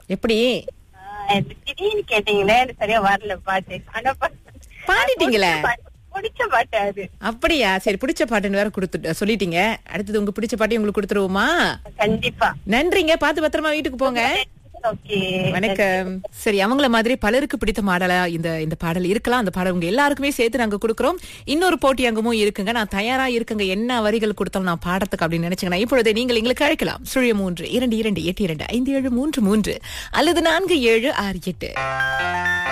எப்படி ஆஹ் எனக்கு திடீர்னு கேட்டீங்களே எனக்கு சரியா வரல பாட்டு ஆனா பா- பாடிட்டீங்களே. பிடிச்ச பாட்டு- பிடிச்ச பாட்டு அது அப்படியா சரி பிடிச்ச பாட்டுன்னு வேற கொடுத்து சொல்லிட்டீங்க அடுத்தது உங்க பிடிச்ச பாட்டையும் உங்களுக்கு கொடுத்துருவோமா கண்டிப்பா நன்றிங்க பார்த்து பத்திரமா வீட்டுக்கு போங்க ஓகே வணக்கம் சரி அவங்கள மாதிரி பலருக்கு பிடித்த மாடலா இந்த இந்த பாடல் இருக்கலாம் அந்த பாடல் உங்க எல்லாருக்குமே சேர்த்து நாங்க கொடுக்குறோம் இன்னொரு போட்டி அங்கமும் இருக்குங்க நான் தயாரா இருக்குங்க என்ன வரிகள் கொடுத்தாலும் நான் பாடத்துக்கு அப்படின்னு நினைச்சீங்கன்னா இப்பொழுது நீங்கள் எங்களுக்கு அழைக்கலாம் சுழிய மூன்று இரண்டு இரண்டு எட்டு இரண்டு ஐந்து ஏழு மூன்று மூன்று அல்லது நான்கு ஏழு ஆறு எட்டு